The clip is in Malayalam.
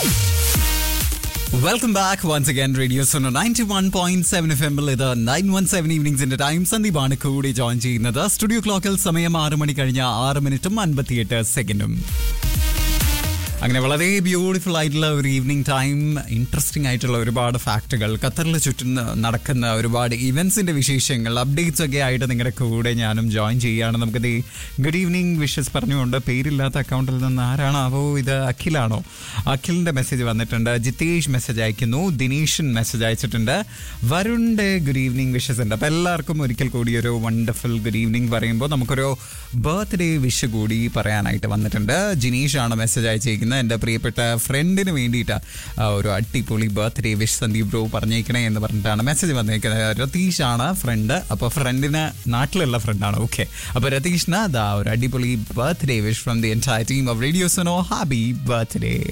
welcome back once again radio Suno ninety one point seven F എമ്മിൽ ഇത് നയൻ വൺ സെവൻ ഈവനിങ്സിന്റെ ടൈം സന്ദീപാണ് കൂടി ജോയിൻ ചെയ്യുന്നത് സ്റ്റുഡിയോ ക്ലോക്കിൽ സമയം ആറ് മണി കഴിഞ്ഞ ആറ് മിനിറ്റും അൻപത്തിയെട്ട് സെക്കൻഡും അങ്ങനെ വളരെ ബ്യൂട്ടിഫുൾ ആയിട്ടുള്ള ഒരു ഈവനിങ് ടൈം ഇൻട്രസ്റ്റിംഗ് ആയിട്ടുള്ള ഒരുപാട് ഫാക്ടുകൾ ഖത്തറിൽ ചുറ്റും നടക്കുന്ന ഒരുപാട് ഇവന്റ്സിന്റെ വിശേഷങ്ങൾ അപ്ഡേറ്റ്സ് ഒക്കെ ആയിട്ട് നിങ്ങളുടെ കൂടെ ഞാനും ജോയിൻ ചെയ്യുകയാണ് നമുക്കത് ഗുഡ് ഈവനിങ് വിഷസ് പറഞ്ഞുകൊണ്ട് പേരില്ലാത്ത അക്കൗണ്ടിൽ നിന്ന് ആരാണാവോ ഇത് അഖിലാണോ അഖിലിന്റെ മെസ്സേജ് വന്നിട്ടുണ്ട് ജിതേഷ് മെസ്സേജ് അയക്കുന്നു ദിനേശൻ മെസ്സേജ് അയച്ചിട്ടുണ്ട് വരുണിന്റെ ഗുഡ് ഈവനിങ് വിഷസ് ഉണ്ട് അപ്പോൾ എല്ലാവർക്കും ഒരിക്കൽ കൂടി ഒരു വണ്ടർഫുൾ ഗുഡ് ഈവനിങ് പറയുമ്പോൾ നമുക്കൊരു ബർത്ത്ഡേ വിഷ് കൂടി പറയാനായിട്ട് വന്നിട്ടുണ്ട് ജിനീഷ് ആണ് മെസ്സേജ് അയച്ചിരിക്കുന്നത് എൻ്റെ പ്രിയപ്പെട്ട ഫ്രണ്ടിന് വേണ്ടിയിട്ട് ആ, ഒരു അടിപൊളി ബർത്ത്ഡേ വിഷ് സന്ദീപ് ബ്രോ പറഞ്ഞേക്കണേ എന്ന് പറഞ്ഞിട്ടാണ് മെസ്സേജ് വന്നിരിക്കുന്നത് രതീഷ് ആണ് ഫ്രണ്ട് അപ്പോൾ ഫ്രണ്ടിന് നാട്ടിലുള്ള ഫ്രണ്ടാണ് ഓക്കെ അപ്പോൾ രതീഷിന് അതാ ഒരു അടിപൊളി birthday wish from the entire team of radio Suno happy birthday